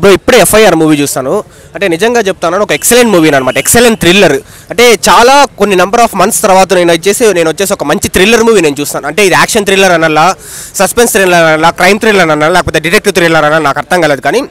Bro ఇప్పుడే FIR movie చూస్తాను అంటే నిజంగా చెప్తాను ఒక ఎక్సలెంట్ మూవీ అనమాట ఎక్సలెంట్ థ్రిల్లర్ అంటే చాలా కొన్ని నెంబర్ ఆఫ్ మంత్స్ తర్వాత నేను వచ్చేసి నేను వచ్చేసి ఒక మంచి థ్రిల్లర్ మూవీ నేను చూస్తాను అంటే ఇది యాక్షన్ థ్రిల్లర్ అనల్లా సస్పెన్స్ థ్రిల్లర్ అనల్లా క్రైమ్ థ్రిల్లర్ అనల్లా లేకపోతే డిటెక్టివ్ థ్రిల్లర్ అన్నా నాకు అర్థం కాలేదు కానీ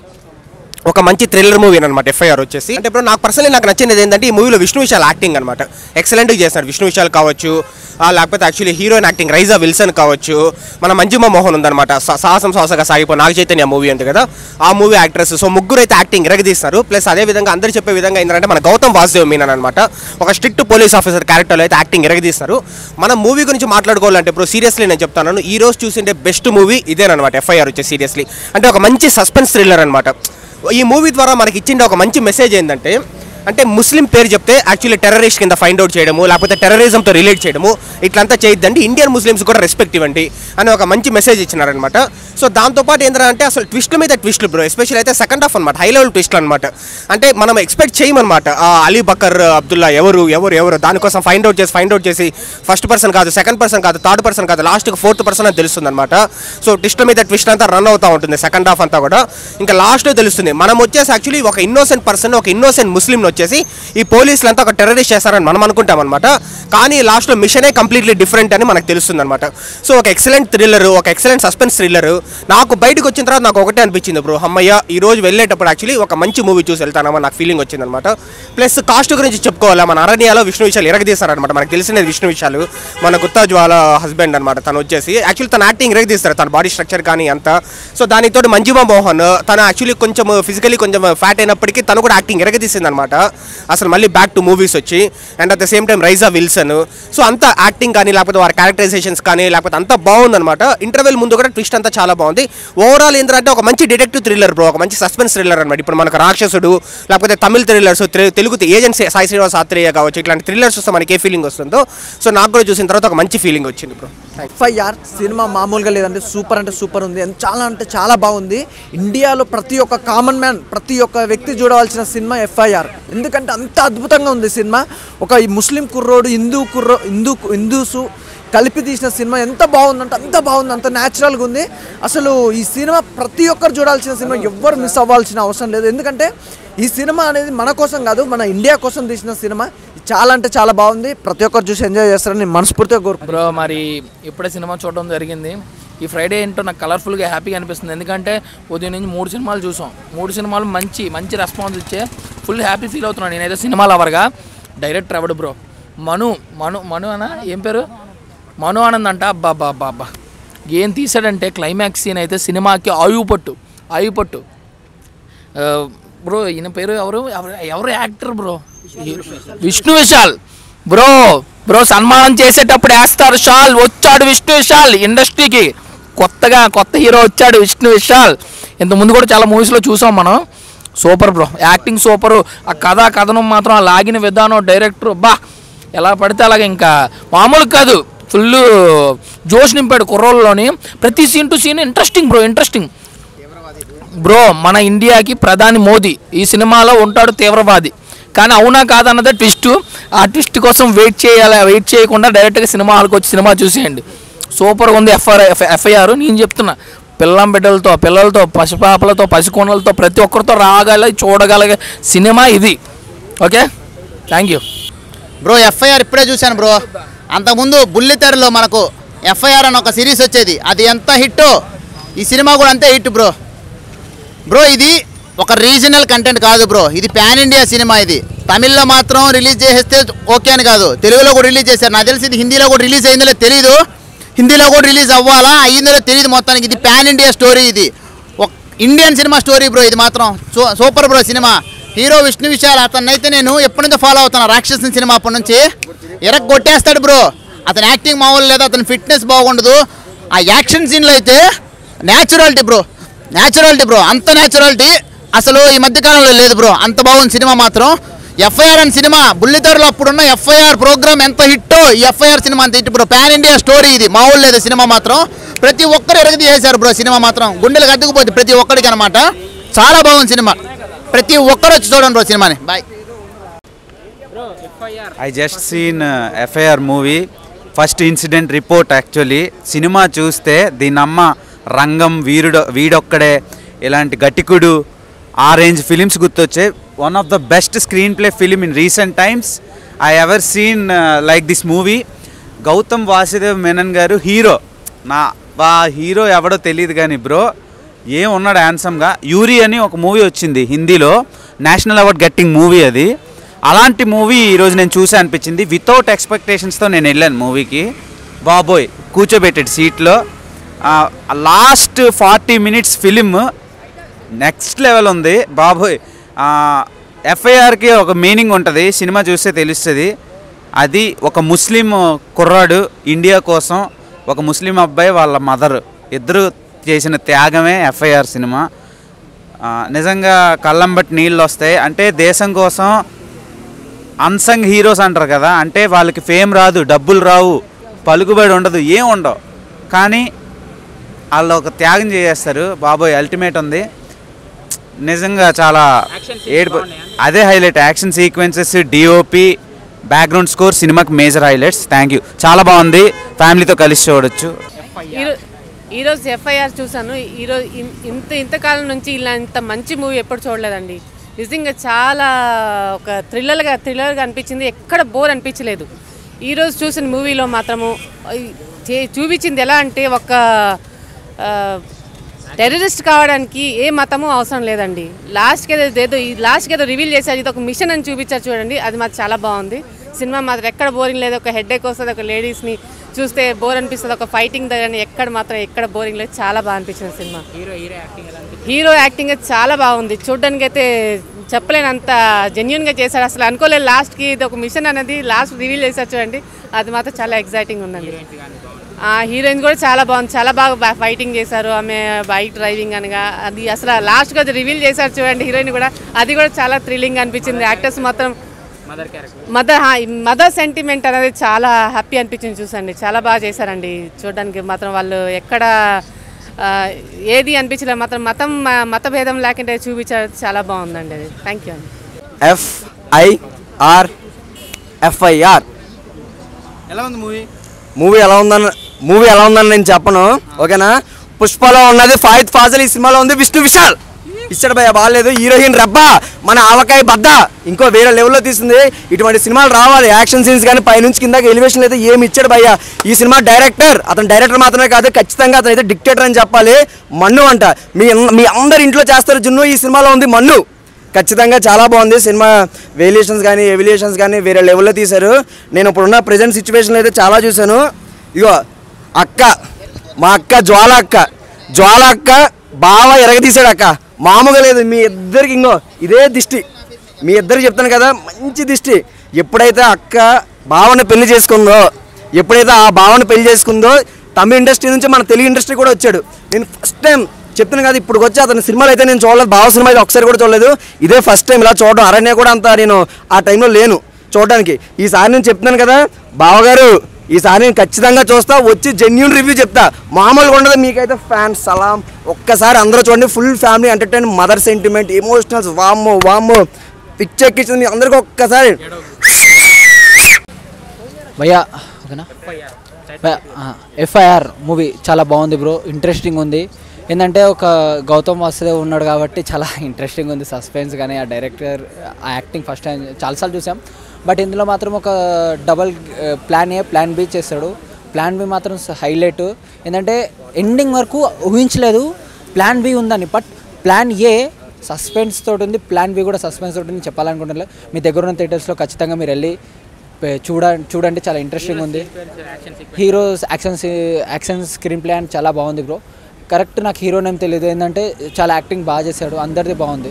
ఒక మంచి థ్రిల్లర్ మూవీ అనమాట ఎఫ్ఐఆర్ వచ్చేసి అంటే ఇప్పుడు నాకు పర్సనలీ నాకు నచ్చింది ఏంటంటే ఈ మూవీలో విష్ణు విశాల్ యాక్టింగ్ అనమాట ఎక్సలెంట్గా చేస్తారు విష్ణు విశాల్ కావచ్చు ఆ, లేకపోతే actually heroine acting Raiza Wilson కావచ్చు మన మంజుమ మోహన్ ఉందన్నమాట సా- సాహసం సాహసగా సాగిపో నాగ చైతన్య మూవీ ఉంది కదా ఆ మూవీ యాక్ట్రెస్ సో ముగ్గురు అయితే యాక్టింగ్ ఇరగదీస్తారు ప్లస్ అదే విధంగా అందరు చెప్పే విధంగా ఏంటంటే మన గౌతమ్ వాసుదేవ్ మీనన్ అనమాట ఒక స్ట్రిక్ట్ పోలీస్ ఆఫీసర్ క్యారెక్టర్లో అయితే యాక్టింగ్ ఇరగదీస్తారు మన మూవీ గురించి మాట్లాడుకోవాలంటే ఇప్పుడు సీరియస్లీ నేను చెప్తాను ఈ రోజు చూసిండే బెస్ట్ మూవీ ఇదేనమాట ఎఫ్ఐఆర్ వచ్చే సీరియస్లీ అంటే ఒక మంచి సస్పెన్స్ థ్రిల్లర్ అనమాట ఈ మూవీ ద్వారా మనకి ఇచ్చిన ఒక మంచి మెసేజ్ ఏంటంటే అంటే ముస్లిం పేరు చెప్తే యాక్చువల్లీ టెర్రరిస్ట్ కింద ఫైండ్ అవుట్ చేయడము లేకపోతే టెర్రరిజంతో రిలేట్ చేయడము ఇట్లంతా చేయొద్దండి ఇండియన్ ముస్లిమ్స్ కూడా రెస్పెక్ట్ ఇవ్వండి అని ఒక మంచి మెసేజ్ ఇచ్చినారనమాట సో దాంతోపాటు ఏంటంటే అసలు ట్విస్ట్ల మీద ట్విస్ట్లు బ్రో ఎస్పెషల్ అయితే సెకండ్ హాఫ్ అనమాట హై లెవెల్ ట్విస్ట్లు అనమాట అంటే మనం ఎక్స్పెక్ట్ చేయమన్నమాట ఆ అలీ బకర్ అబ్దుల్లా ఎవరు ఎవరు ఎవరు దానికోసం ఫైండ్ అవుట్ చేసి ఫైండ్ అవుట్ చేసి ఫస్ట్ పర్సన్ కాదు సెకండ్ పర్సన్ కాదు థర్డ్ పర్సన్ కాదు లాస్ట్కి ఫోర్త్ పర్సన్ అని తెలుస్తుంది అనమాట సో ట్విస్ట్ల మీద ట్విస్ట్ అంతా రన్ అవుతూ ఉంటుంది సెకండ్ హాఫ్ అంతా కూడా ఇంకా లాస్ట్లో తెలుస్తుంది మనం వచ్చేసి యాక్చువల్లీ ఒక ఇన్నోసెంట్ పర్సన్ ఒక ఇన్నోసెంట్ ముస్లింని వచ్చేసి ఈ పోలీసులు అంతా ఒక టెర్రరిస్ట్ చేస్తారని మనం అనుకుంటాం అనమాట కానీ లాస్ట్లో మిషనే కంప్లీట్లీ డిఫరెంట్ అని మనకు తెలుస్తుంది అనమాట సో ఒక ఎక్సలెంట్ థ్రిల్లర్ ఒక ఎక్సలెంట్ సస్పెన్స్ థ్రిల్లర్ నాకు బయటకు వచ్చిన తర్వాత నాకు ఒకటే అనిపించింది బ్రో అమ్మయ్య ఈ రోజు వెళ్ళేటప్పుడు యాక్చువల్లీ ఒక మంచి మూవీ చూసి వెళ్తానమ్మా నాకు ఫీలింగ్ వచ్చింది అనమాట ప్లస్ కాస్ట్ గురించి చెప్పుకోవాలా మన అరణ్యాలో విష్ణు విశాల్ ఎరగదీస్తారనమాట మనకు తెలిసినది విష్ణు విశాల్ మన గుత్తాజ్ వాళ్ళ హస్బెండ్ అనమాట తను వచ్చేసి యాక్చువల్లీ తన యాక్టింగ్ ఎరగదీస్తారు తన బాడీ స్ట్రక్చర్ కానీ అంతా సో దానితో మంజుమా మోహన్ తను యాక్చువల్లీ కొంచెం ఫిజికలీ కొంచెం ఫ్యాట్ అయినప్పటికీ తను కూడా యాక్టింగ్ ఎరగదీసింది అనమాట అసలు మళ్ళీ బ్యాక్ టు మూవీస్ వచ్చి and at the same time Raiza Wilson so అంత యాక్టింగ్ కానీ లేకపోతే వారి క్యారెక్టరైజేషన్స్ కానీ లేకపోతే అంతా బాగుందన్నమాట ఇంటర్వెల్ ముందు కూడా ట్విస్ట్ అంతా చాలా బాగుంది ఓవరాల్ ఏంటంటే ఒక మంచి డిటెక్టివ్ థ్రిల్లర్ బ్రో ఒక మంచి సస్పెన్స్ థ్రిల్లర్ అనమాట ఇప్పుడు మనకు రాక్షసుడు లేకపోతే తమిళ థ్రిల్లర్స్ తెలుగు ఏజెన్సీ సాయి శ్రీనివాస్ ఆత్రేయ కావచ్చు ఇట్లాంటి థ్రిల్లర్స్ వస్తే మనకి ఏ ఫీలింగ్ వస్తుందో సో నాకు కూడా చూసిన తర్వాత ఒక మంచి ఫీలింగ్ వచ్చింది బ్రో ఎఫ్ఐఆర్ సినిమా మామూలుగా లేదంటే సూపర్ అంటే సూపర్ ఉంది ఎంత- చాలా అంటే చాలా బాగుంది ఇండియాలో ప్రతి ఒక్క కామన్ మ్యాన్ ప్రతి ఒక్క వ్యక్తి చూడవలసిన సినిమా ఎఫ్ఐఆర్ ఎందుకంటే అంత అద్భుతంగా ఉంది సినిమా ఒక ఈ ముస్లిం కుర్రోడు హిందూ కుర్రో హిందూ హిందూసు కలిపి తీసిన సినిమా ఎంత బాగుందంటే అంత బాగుంది అంత న్యాచురల్గా ఉంది అసలు ఈ సినిమా ప్రతి ఒక్కరు చూడాల్సిన సినిమా ఎవ్వరు మిస్ అవ్వాల్సిన అవసరం లేదు ఎందుకంటే ఈ సినిమా అనేది మన కోసం కాదు మన ఇండియా కోసం తీసిన సినిమా చాలా అంటే చాలా బాగుంది ప్రతి ఒక్కరు చూసి ఎంజాయ్ చేస్తారని నేను మనస్ఫూర్తిగా కోరుకుంటున్నాను బ్రో మరి ఇప్పుడే సినిమా చూడడం జరిగింది ఈ ఫ్రైడే ఏంటో నాకు కలర్ఫుల్గా హ్యాపీగా అనిపిస్తుంది ఎందుకంటే ఉదయం నుంచి మూడు సినిమాలు చూసాం మూడు సినిమాలు మంచి మంచి రెస్పాన్స్ ఇచ్చే ఫుల్ హ్యాపీ ఫీల్ అవుతున్నాను నేనైతే సినిమా లవర్గా డైరెక్టర్ ఎవడు బ్రో మను మను మను అనా ఏం పేరు మను ఆనంద్ అంట అబ్బా అబ్బా అబ్బా అబ్బా ఏం తీసాడంటే క్లైమాక్స్ సీన్ అయితే సినిమాకి ఆయువు పట్టు ఆయువు పట్టు ఆ, బ్రో ఈయన పేరు ఎవరు ఎవరు ఎవరు actor bro Vishnu Vishal bro bro సన్మానం చేసేటప్పుడు వేస్తారు షాల్ వచ్చాడు విష్ణు విశాల్ ఇండస్ట్రీకి కొత్తగా కొత్త హీరో వచ్చాడు విష్ణు విశాల్ ఇంత ముందు కూడా చాలా మూవీస్లో చూసాం మనం సూపర్ బ్రో యాక్టింగ్ సూపర్ ఆ కథ కథనం మాత్రం ఆ లాగిన విధానం డైరెక్టర్ బా ఎలా పడితే అలాగే ఇంకా మామూలు కాదు ఫుల్ జోష్ నింపాడు కుర్రోళ్ళలోని ప్రతి scene to scene interesting bro interesting bro మన ఇండియాకి ప్రధాని మోదీ ఈ సినిమాలో ఉంటాడు తీవ్రవాది కానీ అవునా కాదన్నదే ట్విస్ట్ ఆ ట్విస్ట్ కోసం వెయిట్ చేయాలి వెయిట్ చేయకుండా డైరెక్ట్గా సినిమా హాల్కి వచ్చి సినిమా చూసేయండి సూపర్గా ఉంది ఎఫ్ఐఆర్ ఎఫ్ఐఆర్ నేను చెప్తున్నా పిల్లం బిడ్డలతో పిల్లలతో పసిపాపలతో పసికోణలతో ప్రతి ఒక్కరితో రాగల చూడగలిగే సినిమా ఇది okay thank you bro FIR ఇప్పుడే చూశాను బ్రో అంతకుముందు బుల్లితెరలో మనకు ఎఫ్ఐఆర్ అని ఒక సిరీస్ వచ్చేది అది ఎంత హిట్టో ఈ సినిమా కూడా అంతే హిట్ బ్రో బ్రో ఇది ఒక రీజనల్ కంటెంట్ కాదు బ్రో ఇది పాన్ ఇండియా సినిమా ఇది తమిళ్లో మాత్రం రిలీజ్ చేసేస్తే ఓకే అని కాదు తెలుగులో కూడా రిలీజ్ చేశారు నాకు తెలిసి ఇది హిందీలో కూడా రిలీజ్ అయిందో లేదో తెలీదు హిందీలో కూడా రిలీజ్ అవ్వాలా అయ్యిందో లేదో తెలియదు మొత్తానికి ఇది పాన్ ఇండియా స్టోరీ ఇది ఒక ఇండియన్ సినిమా స్టోరీ బ్రో ఇది మాత్రం సూ super bro cinema hero Vishnu Vishal అతన్ని అయితే నేను ఎప్పటి నుంచో ఫాలో అవుతాను రాక్షసిన సినిమా అప్పటి నుంచి ఎరక్ కొట్టేస్తాడు బ్రో అతని యాక్టింగ్ మామూలు లేదు అతని ఫిట్నెస్ బాగుండదు ఆ యాక్షన్ సీన్లో అయితే న్యాచురాలిటీ బ్రో న్యాచురాలిటీ బ్రో అంత న్యాచురాలిటీ అసలు ఈ మధ్య కాలంలో లేదు బ్రో అంత బాగుంది సినిమా మాత్రం ఎఫ్ఐఆర్ అని సినిమా బుల్లితెరలో అప్పుడున్న ఎఫ్ఐఆర్ ప్రోగ్రామ్ ఎంత హిట్టో ఈ ఎఫ్ఐఆర్ సినిమా అంత hit bro pan India story ఇది మామూలు లేదు సినిమా మాత్రం ప్రతి ఒక్కరు ఎరగది చేశారు బ్రో సినిమా మాత్రం గుండెలకు అద్దుకుపోతుంది ప్రతి ఒక్కరికి అనమాట చాలా బాగుంది సినిమా ప్రతి ఒక్కరు వచ్చి చూడండి బ్రో సినిమాని boy I just seen FIR movie first incident report actually cinema చూస్తే దీని అమ్మ రంగం వీరుడు వీడొక్కడే ఇలాంటి గట్టికుడు ఆ రేంజ్ ఫిలిమ్స్ గుర్తొచ్చాయి one of the best screen play film in recent times I ever seen like this movie Gautham Vasudev Menon garu hero నా వా హీరో ఎవడో తెలియదు కానీ బ్రో ఏం ఉన్నాడు హ్యాన్సమ్గా యూరి అని ఒక మూవీ వచ్చింది హిందీలో నేషనల్ అవార్డ్ గెట్టింగ్ మూవీ అది అలాంటి మూవీ ఈరోజు నేను చూసా అనిపించింది వితౌట్ ఎక్స్పెక్టేషన్స్తో నేను వెళ్ళాను మూవీకి బాబోయ్ కూర్చోబెట్టాడు సీట్లో last forty minutes film next level ఉంది బాబోయ్ ఎఫ్ఐఆర్కి ఒక మీనింగ్ ఉంటుంది సినిమా చూస్తే తెలుస్తుంది అది ఒక ముస్లిం కుర్రాడు ఇండియా కోసం ఒక ముస్లిం అబ్బాయి వాళ్ళ మదర్ ఇద్దరు చేసిన త్యాగమే ఎఫ్ఐఆర్ సినిమా ఆ, నిజంగా కళ్ళం బట్టి నీళ్ళు వస్తాయి అంటే దేశం కోసం అన్సంగ్ హీరోస్ అంటారు కదా అంటే వాళ్ళకి ఫేమ్ రాదు డబ్బులు రావు పలుకుబడి ఉండదు ఏం ఉండవు కానీ వాళ్ళు ఒక త్యాగం చేసేస్తారు బాబోయ్ అల్టిమేట్ ఉంది నిజంగా చాలా ఏడుపు అదే highlight action sequences DOP background score సినిమాకి మేజర్ హైలైట్స్ థ్యాంక్ యూ చాలా బాగుంది ఫ్యామిలీతో కలిసి చూడొచ్చు ఈరో- ఈరోజు ఎఫ్ఐఆర్ చూసాను ఈరోజు ఇన్- ఇంత ఇంతకాలం నుంచి ఇలా ఇంత మంచి మూవీ ఎప్పుడు చూడలేదండి నిజంగా చాలా ఒక థ్రిల్లర్గా థ్రిల్లర్గా అనిపించింది ఎక్కడ బోర్ అనిపించలేదు ఈరోజు చూసిన మూవీలో మాత్రము ఈ చే- చూపించింది ఎలా అంటే ఒక ఆ, టెర్రరిస్ట్ కావడానికి ఏ మతము అవసరం లేదండి లాస్ట్కి ఏదో ఏదో ఈ లాస్ట్కి ఏదో రివీల్ చేశారు ఇది ఒక మిషన్ అని చూపించారు చూడండి అది మాకు చాలా బాగుంది సినిమా మాత్రం ఎక్కడ బోరింగ్ లేదు ఒక హెడ్ ఎక్ వస్తుంది ఒక లేడీస్ని చూస్తే బోర్ అనిపిస్తుంది ఒక ఫైటింగ్ దగ్గర ఎక్కడ మాత్రం ఎక్కడ బోరింగ్ లేదు చాలా బాగా అనిపించింది సినిమా హీరో యాక్టింగ్ అయితే చాలా బాగుంది చూడడానికి అయితే చెప్పలేనంత జెన్యున్గా చేశాడు అసలు అనుకోలేదు లాస్ట్కి ఇది ఒక మిషన్ అనేది లాస్ట్ రివీల్ చేశారు చూడండి అది మాత్రం చాలా ఎగ్జైటింగ్ ఉందండి ఆ హీరోయిన్ కూడా చాలా బాగుంది చాలా బాగా బా- ఫైటింగ్ చేశారు ఆమె బైక్ డ్రైవింగ్ అనగా అది అసలు లాస్ట్గా అది రివీల్ చేశారు చూడండి హీరోయిన్ కూడా అది కూడా చాలా థ్రిల్లింగ్ అనిపించింది యాక్టర్స్ మాత్రం మదర్ మదర్ సెంటిమెంట్ అనేది చాలా హ్యాపీ అనిపించింది చూసండి చాలా బాగా చేశారండి చూడడానికి మాత్రం వాళ్ళు ఎక్కడ ఆ, ఏది అనిపించలేదు మాత్రం మతం మత భేదం లేకుండా చూపించారు చాలా బాగుందండి అది థ్యాంక్ యూ అండి ఎఫ్ఐఆర్ ఎఫ్ఐఆర్ ఎలా ఉంది మూవీ మూవీ ఎలా ఉందని మూవీ ఎలా ఉందని నేను చెప్పను ఓకేనా పుష్పలో ఉన్నది ఫాయిద్ ఫాజల్ ఈ సినిమాలో ఉంది విష్ణు విశాల్ ఇచ్చాడు భయ బాగాలేదు హీరోయిన్ రబ్బా మన ఆవకాయ బద్ద ఇంకో వేరే లెవెల్లో తీసింది ఇటువంటి సినిమాలు రావాలి యాక్షన్ సీన్స్ కానీ పైనుంచి కిందకి ఎలివేషన్ అయితే ఏమి ఇచ్చాడు భయ్య ఈ సినిమా డైరెక్టర్ అతను డైరెక్టర్ మాత్రమే కాదు ఖచ్చితంగా అతను అయితే డిక్టేటర్ అని చెప్పాలి మన్ను అంట మీ మీ అందరి ఇంట్లో చేస్తారు జున్ను ఈ సినిమాలో ఉంది మన్ను ఖచ్చితంగా చాలా బాగుంది సినిమా వేరియేషన్స్ కానీ ఎవిలియేషన్స్ కానీ వేరే లెవెల్లో తీశారు నేను ఇప్పుడున్న ప్రజెంట్ సిచ్యువేషన్లో అయితే చాలా చూశాను ఇగో అక్క మా అక్క జ్వాల అక్క జ్వాల అక్క బాగా ఎరగదీశాడు అక్క మామూలుగా లేదు మీ ఇద్దరికి ఇంకో ఇదే దిష్టి మీ ఇద్దరికి చెప్తాను కదా మంచి దిష్టి ఎప్పుడైతే అక్క బావని పెళ్లి చేసుకుందో ఎప్పుడైతే ఆ భావన పెళ్లి చేసుకుందో తమిళ ఇండస్ట్రీ నుంచి మన తెలుగు ఇండస్ట్రీ కూడా వచ్చాడు నేను ఫస్ట్ టైం చెప్తున్నాను కదా ఇప్పుడు వచ్చి అతని సినిమాలు అయితే నేను చూడలేదు బావ సినిమా అయితే ఒకసారి కూడా చూడలేదు ఇదే ఫస్ట్ టైం ఇలా చూడడం అరణ్య కూడా అంత నేను ఆ టైంలో లేను చూడడానికి ఈసారి నేను చెప్తున్నాను కదా బావగారు ఈసారి నేను ఖచ్చితంగా చూస్తా వచ్చి జెన్యున్ రివ్యూ చెప్తా మామూలుగా ఉండదు మీకైతే ఫ్యాన్స్ సలాం ఒక్కసారి అందరూ చూడండి full family entertain mother sentiment emotionals వామ్మో వామ్మో పిచ్చెక్కించింది మీ అందరికీ ఒక్కసారి భయ్యా ఓకేనా ఎఫ్ఐఆర్ మూవీ చాలా బాగుంది బ్రో ఇంట్రెస్టింగ్ ఉంది ఏంటంటే ఒక గౌతమ్ వాసుదేవ్ ఉన్నాడు కాబట్టి చాలా ఇంట్రెస్టింగ్ ఉంది సస్పెన్స్ కానీ ఆ డైరెక్టర్ ఆ యాక్టింగ్ ఫస్ట్ టైం చాలాసార్లు చూసాం బట్ ఇందులో మాత్రం ఒక double plan A plan B చేస్తాడు ప్లాన్ బి మాత్రం హైలైట్ ఏంటంటే ఎండింగ్ వరకు ఊహించలేదు ప్లాన్ బి ఉందని బట్ ప్లాన్ ఏ సస్పెన్స్ తోటి ఉంది ప్లాన్ బి కూడా సస్పెన్స్ తోటి ఉంది చెప్పాలనుకుంటున్నా మీ దగ్గర ఉన్న థియేటర్స్లో ఖచ్చితంగా మీరు వెళ్ళి పే- చూడ చూడండి చాలా ఇంట్రెస్టింగ్ ఉంది heroes action action screenplay అని చాలా బాగుంది బ్రో కరెక్ట్ నాకు హీరో నేమ్ తెలియదు ఏంటంటే చాలా యాక్టింగ్ బాగా చేశాడు అందరిది బాగుంది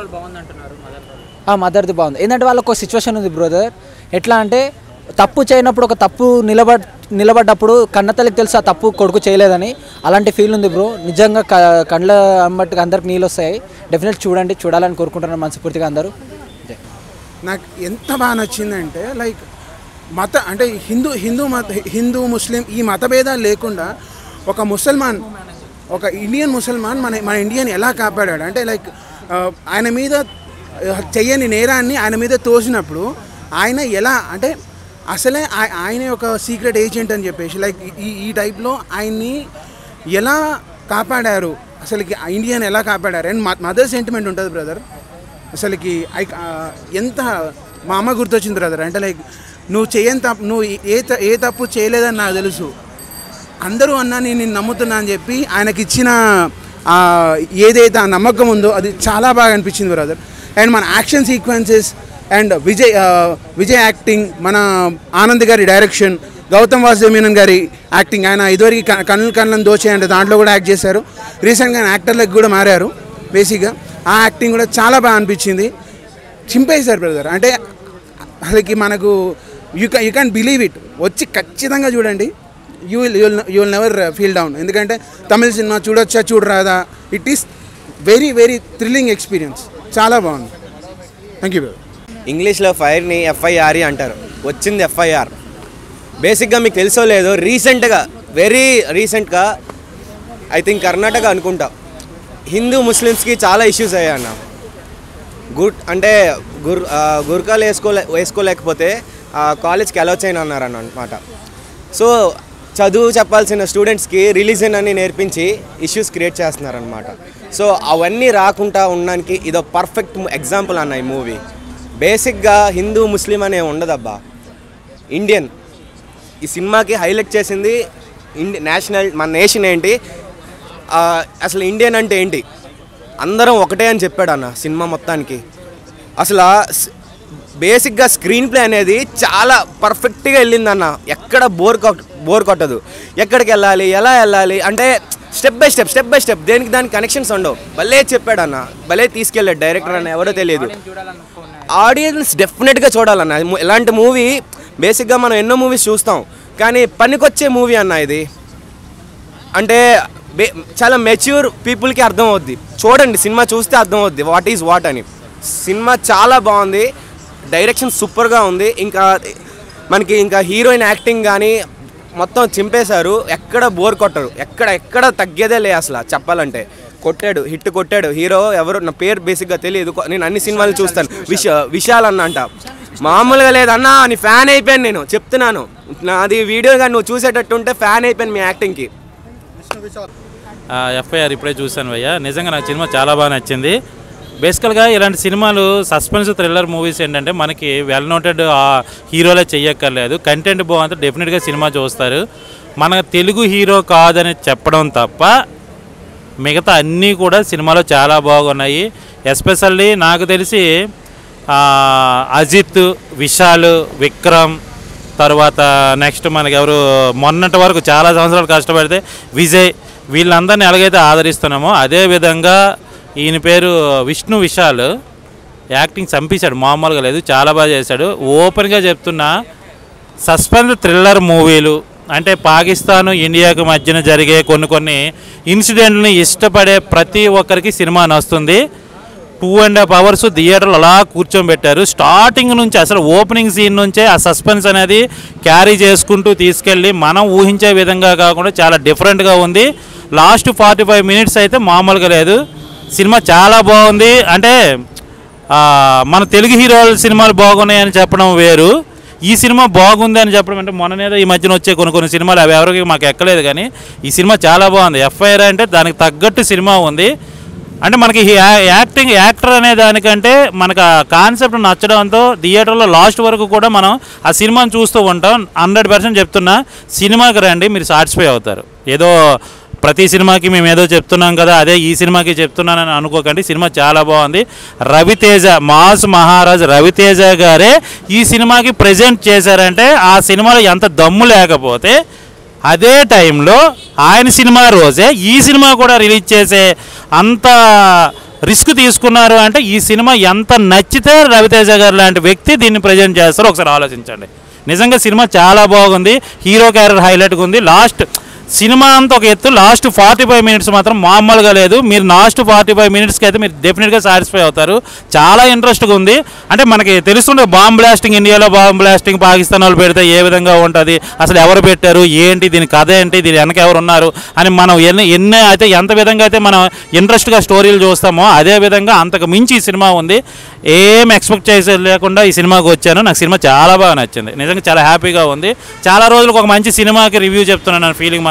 ఆ, మదర్ది బాగుంది ఏంటంటే వాళ్ళకి ఒక సిచ్యువేషన్ ఉంది బ్రదర్ ఎట్లా అంటే తప్పు చేయనప్పుడు ఒక తప్పు నిలబడ్ నిలబడ్డప్పుడు కన్నతల్లికి తెలుసు ఆ తప్పు కొడుకు చేయలేదని అలాంటి ఫీల్ ఉంది బ్రో నిజంగా క- కండ్ల అమ్మటికి అందరికి నీళ్ళు వస్తాయి డెఫినెట్ చూడండి చూడాలని కోరుకుంటున్నాను మనస్ఫూర్తిగా అందరూ జై. నాకు ఎంత బాగా నచ్చిందంటే లైక్ మత అంటే హిందూ హిందూ మత హిందూ ముస్లిం ఈ మత భేదాలు లేకుండా ఒక ముసల్మాన్ ఒక ఇండియన్ ముసల్మాన్ మన మన ఇండియన్ ఎలా కాపాడాడు అంటే లైక్ ఆ, ఆయన మీద ఆ, చెయ్యని నేరాన్ని ఆయన మీద తోసినప్పుడు ఆయన ఎలా అంటే అసలే ఆయ- ఆయనే ఒక సీక్రెట్ ఏజెంట్ అని చెప్పేసి లైక్ ఈ ఈ టైప్లో ఆయన్ని ఎలా కాపాడారు అసలుకి ఆ ఇండియాని ఎలా కాపాడారు అండ్ మదర్ సెంటిమెంట్ ఉంటుంది బ్రదర్ అసలుకి ఐ ఆ, ఎంత మా అమ్మ గుర్తొచ్చింది బ్రదర్ అంటే లైక్ నువ్వు చేయని తప్పు నువ్వు ఏ త- ఏ తప్పు చేయలేదని నాకు తెలుసు అందరూ అన్నా నేను నిన్ను నమ్ముతున్నా అని చెప్పి ఆయనకి ఇచ్చిన ఆ, ఏదైతే ఆ నమ్మకం ఉందో అది చాలా బాగా అనిపించింది బ్రదర్ అండ్ మన యాక్షన్ సీక్వెన్సెస్ అండ్ విజయ్ ఆ, విజయ్ యాక్టింగ్ మన ఆనంద్ గారి డైరెక్షన్ గౌతమ్ వాసుదేవ్ మీనన్ గారి యాక్టింగ్ ఆయన ఇదివరకు క- కన్నులు కళ్ళని దోచే అంటే దాంట్లో కూడా యాక్ట్ చేశారు రీసెంట్గా ఆయన యాక్టర్లకు కూడా మారారు బేసిక్గా ఆ యాక్టింగ్ కూడా చాలా బాగా అనిపించింది చింపేశారు బ్రదర్ అంటే అసలుకి మనకు you you can believe it వచ్చి ఖచ్చితంగా చూడండి you will you'll you will never feel down ఎందుకంటే తమిళ సినిమా చూడొచ్చా చూడరాదా it is very very thrilling experience చాలా బాగుంది థ్యాంక్ యూ బ్రదర్ ఇంగ్లీష్లో ఫైర్ని ఎఫ్ఐఆర్ఈ అంటారు వచ్చింది ఎఫ్ఐఆర్ బేసిక్గా మీకు తెలుసో లేదో రీసెంట్గా వెరీ రీసెంట్గా ఐ థింక్ కర్ణాటక అనుకుంటా హిందూ ముస్లిమ్స్కి చాలా ఇష్యూస్ అయ్యాయి అన్న గుర్ అంటే గుర్ ఆ, గుర్కాలు వేసుకోలే వేసుకోలేకపోతే ఆ, కాలేజ్కి అలౌ చేయను అన్నారు అన్నమాట సో చదువు చెప్పాల్సిన స్టూడెంట్స్కి రిలీజన్ అని నేర్పించి ఇష్యూస్ క్రియేట్ చేస్తున్నారనమాట సో అవన్నీ రాకుండా ఉండడానికి ఇదో పర్ఫెక్ట్ ఎగ్జాంపుల్ అన్న ఈ మూవీ బేసిక్గా హిందూ ముస్లిం అనే ఉండదబ్బా ఇండియన్ ఈ సినిమాకి హైలైట్ చేసింది ఇండి నేషనల్ మన నేషన్ ఏంటి ఆ, అసలు ఇండియన్ అంటే ఏంటి అందరం ఒకటే అని చెప్పాడు అన్న సినిమా మొత్తానికి అసలు ఆ స్- బేసిక్గా స్క్రీన్ ప్లే అనేది చాలా పర్ఫెక్ట్గా వెళ్ళిందన్న ఎక్కడ బోర్ కొట్ బోర్ కొట్టదు ఎక్కడికి వెళ్ళాలి ఎలా వెళ్ళాలి అంటే step by step step by step దేనికి దానికి కనెక్షన్స్ ఉండవు భలే చెప్పాడు అన్న భలే తీసుకెళ్ళాడు డైరెక్టర్ అన్న ఎవరో తెలియదు ఆడియన్స్ డెఫినెట్గా చూడాలన్న ము- ఇలాంటి మూవీ బేసిక్గా మనం ఎన్నో మూవీస్ చూస్తాం కానీ పనికొచ్చే మూవీ అన్న ఇది అంటే బే- చాలా మెచ్యూర్ పీపుల్కి అర్థం అవుద్ది చూడండి సినిమా చూస్తే అర్థం అవుద్ది వాట్ ఈజ్ వాట్ అని సినిమా చాలా బాగుంది డైరెక్షన్ సూపర్గా ఉంది ఇంకా మనకి ఇంకా హీరోయిన్ యాక్టింగ్ కానీ మొత్తం చింపేశారు ఎక్కడ బోర్ కొట్టరు ఎక్కడ ఎక్కడ తగ్గేదే లే అసలు చెప్పాలంటే కొట్టాడు హిట్ కొట్టాడు హీరో ఎవరు నా పేరు బేసిక్గా తెలియదు కొ- నేను అన్ని సినిమాలు చూస్తాను విశ విశాల్ అన్న అంట మామూలుగా లేదన్నా నీ ఫ్యాన్ అయిపోయాను నేను చెప్తున్నాను నాది వీడియోగా నువ్వు చూసేటట్టు ఉంటే ఫ్యాన్ అయిపోయాను మీ యాక్టింగ్కి ఎఫ్ఐఆర్ ఇప్పుడే చూశాను భయ్య నిజంగా నాకు సినిమా చాలా బాగా నచ్చింది బేసికల్గా ఇలాంటి సినిమాలు సస్పెన్స్ థ్రిల్లర్ మూవీస్ ఏంటంటే మనకి వెల్ నోటెడ్ హీరోలే చెయ్యక్కర్లేదు కంటెంట్ బాగుంటే డెఫినెట్గా సినిమా చూస్తారు మన తెలుగు హీరో కాదని చెప్పడం తప్ప మిగతా అన్నీ కూడా సినిమాలో చాలా బాగున్నాయి ఎస్పెషల్లీ నాకు తెలిసి ఆ, అజిత్ విశాల్ విక్రమ్ తర్వాత నెక్స్ట్ మనకి ఎవరు మొన్నటి వరకు చాలా సంవత్సరాలు కష్టపడితే విజయ్ వీళ్ళందరినీ ఎలాగైతే ఆదరిస్తున్నామో అదే విధంగా ఈయన పేరు విష్ణు విశాల్ యాక్టింగ్ చంపేశాడు మామూలుగా లేదు చాలా బాగా చేశాడు ఓపెన్గా చెప్తున్నా సస్పెన్స్ థ్రిల్లర్ మూవీలు అంటే పాకిస్తాన్ ఇండియాకు మధ్యన జరిగే కొన్ని కొన్ని ఇన్సిడెంట్ని ఇష్టపడే ప్రతి ఒక్కరికి సినిమా నస్తుంది టూ అండ్ హాఫ్ అవర్స్ థియేటర్లో అలా కూర్చోబెట్టారు స్టార్టింగ్ నుంచి అసలు ఓపెనింగ్ సీన్ నుంచే ఆ సస్పెన్స్ అనేది క్యారీ చేసుకుంటూ తీసుకెళ్ళి మనం ఊహించే విధంగా కాకుండా చాలా డిఫరెంట్గా ఉంది లాస్ట్ ఫార్టీ ఫైవ్ మినిట్స్ అయితే మామూలుగా లేదు సినిమా చాలా బాగుంది అంటే ఆ, మన తెలుగు హీరోల సినిమాలు బాగున్నాయని చెప్పడం వేరు ఈ సినిమా బాగుంది అని చెప్పడం అంటే మొన్ననేదో ఈ మధ్యన వచ్చే కొన్ని కొన్ని సినిమాలు అవి ఎవరికి మాకు ఎక్కలేదు కానీ ఈ సినిమా చాలా బాగుంది ఎఫ్ఐఆర్ అంటే దానికి తగ్గట్టు సినిమా ఉంది అంటే మనకి ఈ యా- యాక్టింగ్ యాక్టర్ అనే దానికంటే మనకు ఆ కాన్సెప్ట్ నచ్చడంతో థియేటర్లో లాస్ట్ వరకు కూడా మనం ఆ సినిమాని చూస్తూ ఉంటాం హండ్రెడ్ పర్సెంట్ చెప్తున్నా సినిమాకి రండి మీరు సాటిస్ఫై అవుతారు ఏదో ప్రతి సినిమాకి మేము ఏదో చెప్తున్నాం కదా అదే ఈ సినిమాకి చెప్తున్నానని అనుకోకండి సినిమా చాలా బాగుంది రవితేజ మాస్ మహారాజ్ రవితేజ గారే ఈ సినిమాకి ప్రజెంట్ చేశారంటే ఆ సినిమాలో ఎంత దమ్ము లేకపోతే అదే టైంలో ఆయన సినిమా రోజే ఈ సినిమా కూడా రిలీజ్ చేసే అంత రిస్క్ తీసుకున్నారు అంటే ఈ సినిమా ఎంత నచ్చితే రవితేజ గారు లాంటి వ్యక్తి దీన్ని ప్రజెంట్ చేస్తారో ఒకసారి ఆలోచించండి నిజంగా సినిమా చాలా బాగుంది హీరో క్యారెక్టర్ హైలైట్గా ఉంది లాస్ట్ సినిమా అంతా ఒక ఎత్తు లాస్ట్ ఫార్టీ ఫైవ్ మినిట్స్ మాత్రం మామూలుగా లేదు మీరు లాస్ట్ ఫార్టీ ఫైవ్ మినిట్స్కి అయితే మీరు డెఫినెట్గా సాటిస్ఫై అవుతారు చాలా ఇంట్రెస్ట్గా ఉంది అంటే మనకి తెలుస్తుండే బాంబ్ బ్లాస్టింగ్ ఇండియాలో బాంబ్ బ్లాస్టింగ్ పాకిస్తాన్ వాళ్ళు పెడితే ఏ విధంగా ఉంటుంది అసలు ఎవరు పెట్టారు ఏంటి దీని కథ ఏంటి దీని వెనక ఎవరు ఉన్నారు అని మనం ఎన్ని ఎన్ని అయితే ఎంత విధంగా అయితే మనం ఇంట్రెస్ట్గా స్టోరీలు చూస్తామో అదే విధంగా అంతకు మించి ఈ సినిమా ఉంది ఏం ఎక్స్పెక్ట్ చేసే లేకుండా ఈ సినిమాకి వచ్చాను నాకు సినిమా చాలా బాగా నచ్చింది నిజంగా చాలా హ్యాపీగా ఉంది చాలా రోజులకు ఒక మంచి సినిమాకి రివ్యూ చెప్తున్నాను ఫీలింగ్ మాత్రం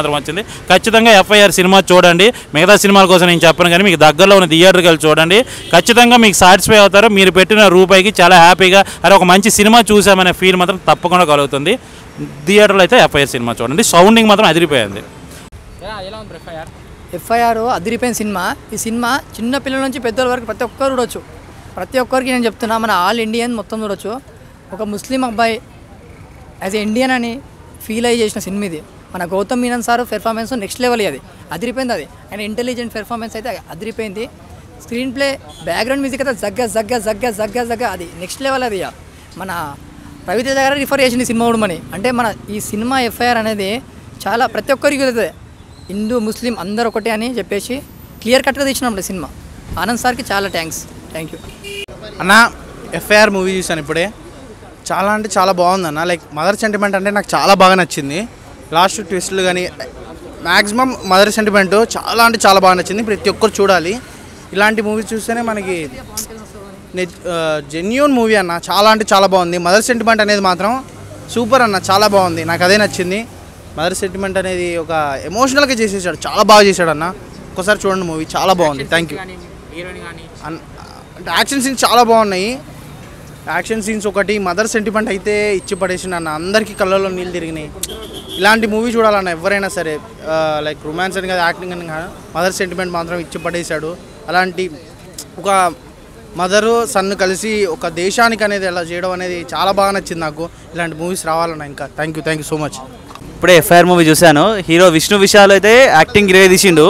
మాత్రం వచ్చింది ఖచ్చితంగా ఎఫ్ఐఆర్ సినిమా చూడండి మిగతా సినిమాల కోసం నేను చెప్పను కానీ మీకు దగ్గరలో ఉన్న థియేటర్కి వెళ్ళి చూడండి ఖచ్చితంగా మీకు సాటిస్ఫై అవుతారు మీరు పెట్టిన రూపాయికి చాలా హ్యాపీగా అరే ఒక మంచి సినిమా చూసామనే ఫీల్ మాత్రం తప్పకుండా కలుగుతుంది థియేటర్లో అయితే ఎఫ్ఐఆర్ సినిమా చూడండి సౌండింగ్ మాత్రం అదిరిపోయింది ఎలా ఉంది ఎఫ్ఐఆర్ ఎఫ్ఐఆర్ అదిరిపోయిన సినిమా ఈ సినిమా చిన్న పిల్లల నుంచి పెద్దల వరకు ప్రతి ఒక్కరు చూడొచ్చు ప్రతి ఒక్కరికి నేను చెప్తున్నా మన ఆల్ ఇండియన్ మొత్తం చూడొచ్చు ఒక ముస్లిం అబ్బాయి యాజ్ ఏ ఇండియన్ అని ఫీల్ అయ్యి చేసిన సినిమా ఇది మన Gautham Menon sir performance next level అది అదిరిపోయింది అది ఆయన ఇంటెలిజెంట్ పెర్ఫార్మెన్స్ అయితే అదిరిపోయింది స్క్రీన్ ప్లే బ్యాక్గ్రౌండ్ మ్యూజిక్ అయితే జగ్గ జగ్గ జగ్గ జగ్గ జగ్గ అది నెక్స్ట్ లెవెల్ అది ఇక. మన రవితేజ గారు రిఫర్ చేసింది ఈ సినిమా ఉడమని అంటే మన ఈ సినిమా ఎఫ్ఐఆర్ అనేది చాలా ప్రతి ఒక్కరికి కుదురుతుంది హిందూ ముస్లిం అందరు ఒకటే అని చెప్పేసి క్లియర్ కట్గా తీసినాం ఈ సినిమా ఆనంద్ సార్కి చాలా థ్యాంక్స్ థ్యాంక్ యూ అన్న ఎఫ్ఐఆర్ మూవీ చూసాను ఇప్పుడే చాలా అంటే చాలా బాగుంది అన్న లైక్ మదర్ సెంటిమెంట్ అంటే నాకు చాలా బాగా నచ్చింది లాస్ట్ ట్విస్ట్లు కానీ మ్యాక్సిమం మదర్ సెంటిమెంట్ చాలా అంటే చాలా బాగా నచ్చింది ప్రతి ఒక్కరు చూడాలి ఇలాంటి మూవీస్ చూస్తేనే మనకి జెన్యున్ మూవీ అన్న చాలా అంటే చాలా బాగుంది మదర్ సెంటిమెంట్ అనేది మాత్రం సూపర్ అన్న చాలా బాగుంది నాకు అదే నచ్చింది మదర్ సెంటిమెంట్ అనేది ఒక ఎమోషనల్గా చేసేసాడు చాలా బాగా చేశాడు అన్న ఒకసారి చూడండి మూవీ చాలా బాగుంది థ్యాంక్ యూ అన్- అంటే యాక్షన్ సీన్స్ చాలా బాగున్నాయి యాక్షన్ సీన్స్ ఒకటి మదర్ సెంటిమెంట్ అయితే ఇచ్చి పడేసిండు అన్న అందరికీ కళ్ళలో నీళ్ళు తిరిగినాయి ఇలాంటి మూవీ చూడాలన్న ఎవరైనా సరే లైక్ రొమాన్స్ అని కాదు యాక్టింగ్ అని కాదు మదర్ సెంటిమెంట్ మాత్రం ఇచ్చి పడేశాడు అలాంటి ఒక మదరు సన్ను కలిసి ఒక దేశానికి అనేది ఎలా చేయడం అనేది చాలా బాగా నచ్చింది నాకు ఇలాంటి మూవీస్ రావాలన్న ఇంకా thank you thank you so much ఇప్పుడే ఎఫ్ఐఆర్ మూవీ చూశాను హీరో విష్ణు విశాల్ అయితే యాక్టింగ్ ఇరవై తీసిండు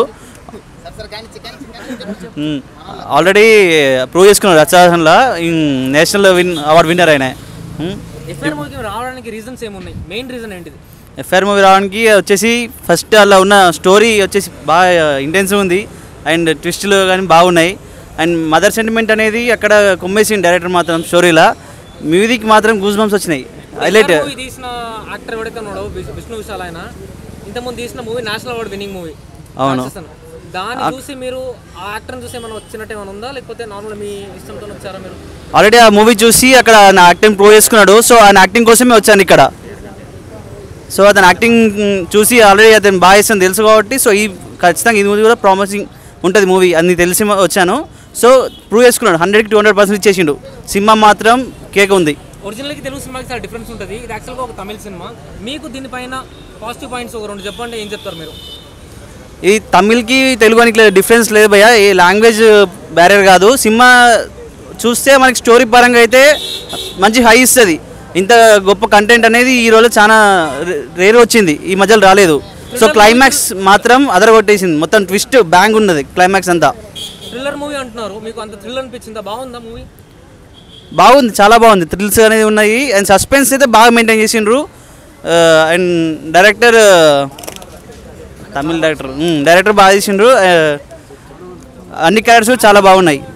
ఆల్రెడీ ప్రూవ్ చేసుకున్నాడు రచాసన్లో నేషనల్ విన్ అవార్డు విన్నర్ ఆయన ఎఫ్ఐఆర్ మూవీకి రావడానికి రీజన్స్ ఏమున్నాయి మెయిన్ రీజన్ ఏంటిది ఎఫ్ఐఆర్ మూవీ రావడానికి వచ్చేసి ఫస్ట్ అలా ఉన్న స్టోరీ వచ్చేసి బాగా ఇంటెన్సివ్ ఉంది అండ్ ట్విస్టులు కానీ బాగున్నాయి అండ్ మదర్ సెంటిమెంట్ అనేది అక్కడ కొమ్మేసింది డైరెక్టర్ మాత్రం స్టోరీలా మ్యూజిక్ మాత్రం గూస్ బంప్స్ వచ్చినాయి హైలైట్ మూవీ తీసిన యాక్టర్ ఎవడైతే ఉన్నాడో విష్- విష్ణు విశాల్ ఆయన ఇంతకుముందు తీసిన movie national award winning movie అవును. దాన్ని ఆ- చూసి మీరు ఆ యాక్టర్ని చూసి ఏమైనా వచ్చినట్టు ఏమైనా ఉందా లేకపోతే నార్మల్ మీ ఇష్టంతో వచ్చారా మీరు ఆల్రెడీ ఆ మూవీ చూసి అక్కడ నా యాక్టింగ్ ప్రూవ్ చేసుకున్నాడు సో ఆయన యాక్టింగ్ కోసమే వచ్చాను ఇక్కడ సో అతను యాక్టింగ్ చూసి ఆల్రెడీ అతను బాగా చేస్తాను తెలుసు కాబట్టి సో ఈ ఖచ్చితంగా ఈ మూవీ కూడా ప్రామిసింగ్ ఉంటుంది మూవీ అన్ని తెలిసి వచ్చాను సో ప్రూవ్ చేసుకున్నాడు హండ్రెడ్కి టూ హండ్రెడ్ పర్సెంట్ ఇచ్చేసిండు సినిమా మాత్రం కేక్ ఉంది ఒరిజినల్కి తెలుగు సినిమాకి చాలా డిఫరెన్స్ ఉంటుంది ఇది యాక్చువల్గా ఒక తమిళ సినిమా మీకు దీనిపైన పాజిటివ్ పాయింట్స్ ఒక రెండు చెప్పండి ఏం చెప్తారు మీరు ఈ తమిళ్కి తెలుగుకి డిఫరెన్స్ లేదు భయ్య ఈ లాంగ్వేజ్ బ్యారియర్ కాదు సినిమా చూస్తే మనకి స్టోరీ పరంగా అయితే మంచి హై ఇస్తుంది ఇంత గొప్ప కంటెంట్ అనేది ఈ రోజు చాలా రేర్ వచ్చింది ఈ మధ్యలో రాలేదు సో క్లైమాక్స్ మాత్రం అదరగొట్టేసింది మొత్తం ట్విస్ట్ బ్యాంగ్ ఉన్నది క్లైమాక్స్ అంతా థ్రిల్లర్ మూవీ అంటున్నారు మీకు అంత థ్రిల్ అనిపించిందా బాగుందా మూవీ బాగుంది చాలా బాగుంది థ్రిల్స్ అనేది ఉన్నాయి అండ్ సస్పెన్స్ అయితే బాగా మెయింటైన్ చేసిండ్రు and director Tamil director director బాగా చేసిండ్రు ఆ, అన్ని క్యారెక్టర్స్ చాలా బాగున్నాయి